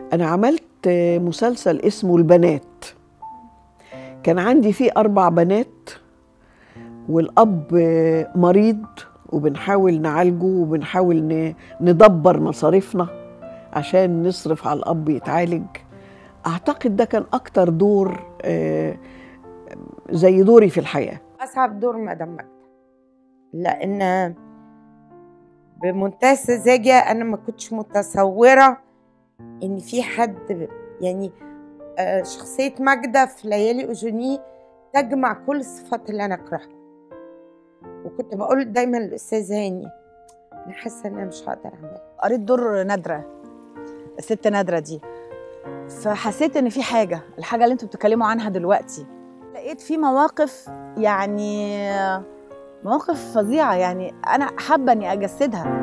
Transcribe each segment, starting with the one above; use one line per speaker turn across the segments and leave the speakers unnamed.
انا عملت مسلسل اسمه البنات كان عندي فيه اربع بنات والاب مريض وبنحاول نعالجه وبنحاول ن- ندبر مصاريفنا عشان نصرف على الاب يتعالج اعتقد ده كان اكتر دور آه، زي دوري في الحياه
اصعب دور مدام ماجدة لان بمنتهى السذاجه انا ما كنتش متصوره ان في حد يعني آه، شخصيه ماجدة في ليالي اوجوني تجمع كل الصفات اللي انا اكرهها وكنت بقول دايما للاستاذ هاني انا حاسه ان انا مش هقدر اعملها
قريت دور نادره الست نادره دي فحسيت ان في حاجه الحاجه اللي انتوا بتتكلموا عنها دلوقتي لقيت في مواقف يعني مواقف فظيعه يعني انا حابه اني اجسدها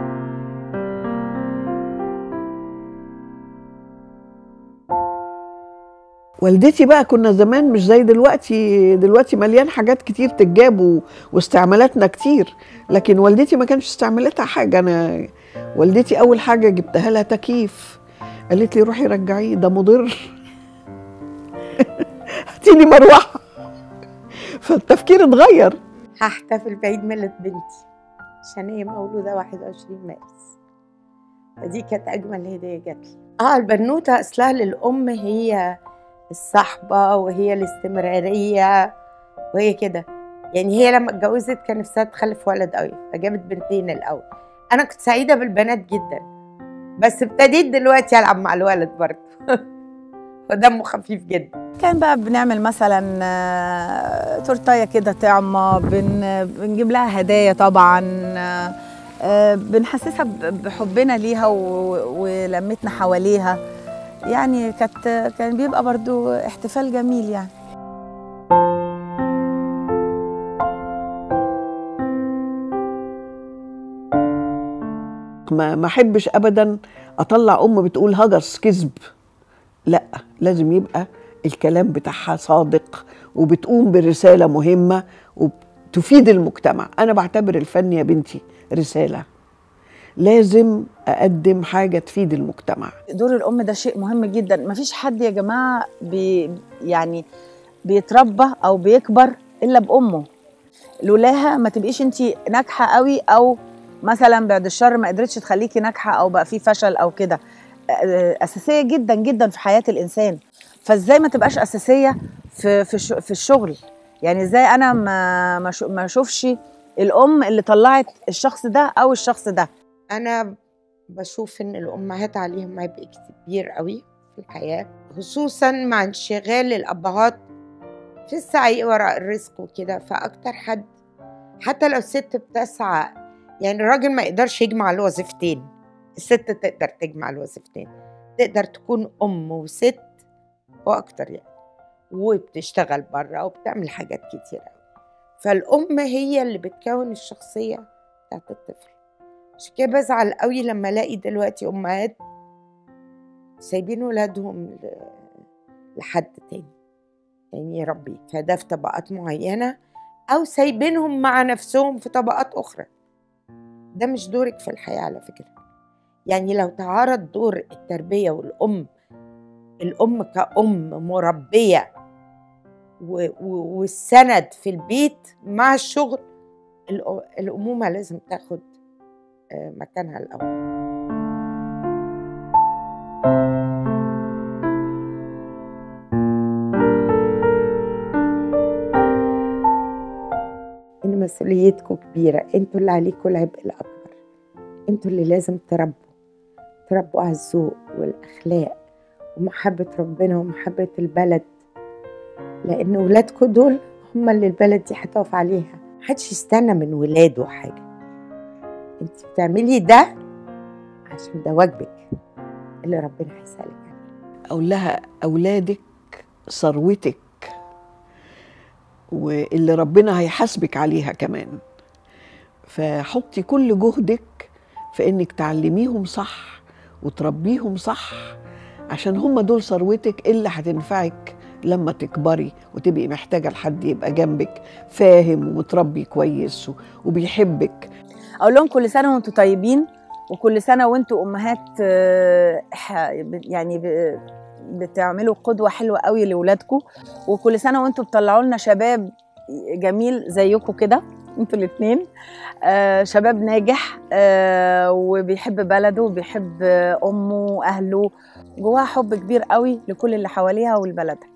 والدتي بقى كنا زمان مش زي دلوقتي دلوقتي مليان حاجات كتير تتجاب و- واستعمالاتنا كتير لكن والدتي ما كانش استعمالاتها حاجه انا والدتي اول حاجه جبتها لها تكييف قالت لي روحي رجعيه ده مضر هاتي لي مروحه فالتفكير اتغير
هحتفل بعيد ميلاد بنتي عشان هي مولودة 21 مارس فدي كانت أجمل هدية جات لي اه البنوتة أصلها للأم هي الصحبة وهي الاستمرارية وهي كده يعني هي لما اتجوزت كان نفسها تخلف ولد قوي فجابت بنتين الأول أنا كنت سعيدة بالبنات جدا بس ابتديت دلوقتي ألعب مع الولد برضه ودمه خفيف جدا
كان بقى بنعمل مثلا آه، تورتايه كده طعمه بن بنجيب لها هدايا طبعا آه، آه، بنحسسها ب- بحبنا ليها و- ولمتنا حواليها يعني كانت كان بيبقى برضو احتفال جميل يعني
ما ما احبش ابدا اطلع ام بتقول هجس كذب لا لازم يبقى الكلام بتاعها صادق وبتقوم برساله مهمه وتفيد المجتمع انا بعتبر الفن يا بنتي رساله لازم اقدم حاجه تفيد المجتمع
دور الام ده شيء مهم جدا مفيش حد يا جماعه بي يعني بيتربى او بيكبر الا بامه لولاها ما تبقيش انت ناجحه قوي او مثلا بعد الشر ما قدرتش تخليكي ناجحه او بقى في فشل او كده آه، اساسيه جدا جدا في حياه الانسان فازاي ما تبقاش اساسيه في في الش- في الشغل يعني ازاي انا ما ما أشو- ما اشوفش الام اللي طلعت الشخص ده او الشخص ده
انا بشوف ان الامهات عليهم عبء كبير قوي في الحياه خصوصا مع انشغال الابهات في السعي وراء الرزق وكده فاكتر حد حتى لو الست بتسعى يعني الراجل ما يقدرش يجمع الوظيفتين الست تقدر تجمع الوظيفتين تقدر تكون ام وست واكتر يعني وبتشتغل بره وبتعمل حاجات كتير قوي فالام هي اللي بتكون الشخصيه بتاعت الطفل عشان كده بزعل قوي لما الاقي دلوقتي امهات سايبين ولادهم ل- لحد تاني يعني يربي فده في طبقات معينة أو سايبينهم مع نفسهم في طبقات أخرى ده مش دورك في الحياة على فكرة يعني لو تعارض دور التربية والأم الأم كأم مربية و- و- والسند في البيت مع الشغل الأ- الأمومة لازم تاخد آه، مكانها الأول إن مسؤوليتكم كبيرة انتوا اللي عليكم العبء الأكبر انتوا اللي لازم تربوا تربوا على الذوق والأخلاق ومحبة ربنا ومحبة البلد لأن ولادكم دول هم اللي البلد دي هتقف عليها محدش يستنى من ولاده حاجة انت بتعملي ده عشان ده واجبك اللي ربنا هيسألك عليه
اقول لها اولادك ثروتك واللي ربنا هيحاسبك عليها كمان فحطي كل جهدك في انك تعلميهم صح وتربيهم صح عشان هم دول ثروتك اللي هتنفعك لما تكبري وتبقي محتاجه لحد يبقى جنبك فاهم ومتربي كويس و- وبيحبك
اقول لهم كل سنه وانتم طيبين وكل سنه وانتوا امهات آه، ح- يعني ب- بتعملوا قدوه حلوه قوي لاولادكم وكل سنه وانتوا بتطلعوا لنا شباب جميل زيكم كده انتوا الاثنين آه شباب ناجح آه وبيحب بلده وبيحب آه، امه واهله جواها حب كبير قوي لكل اللي حواليها ولبلدها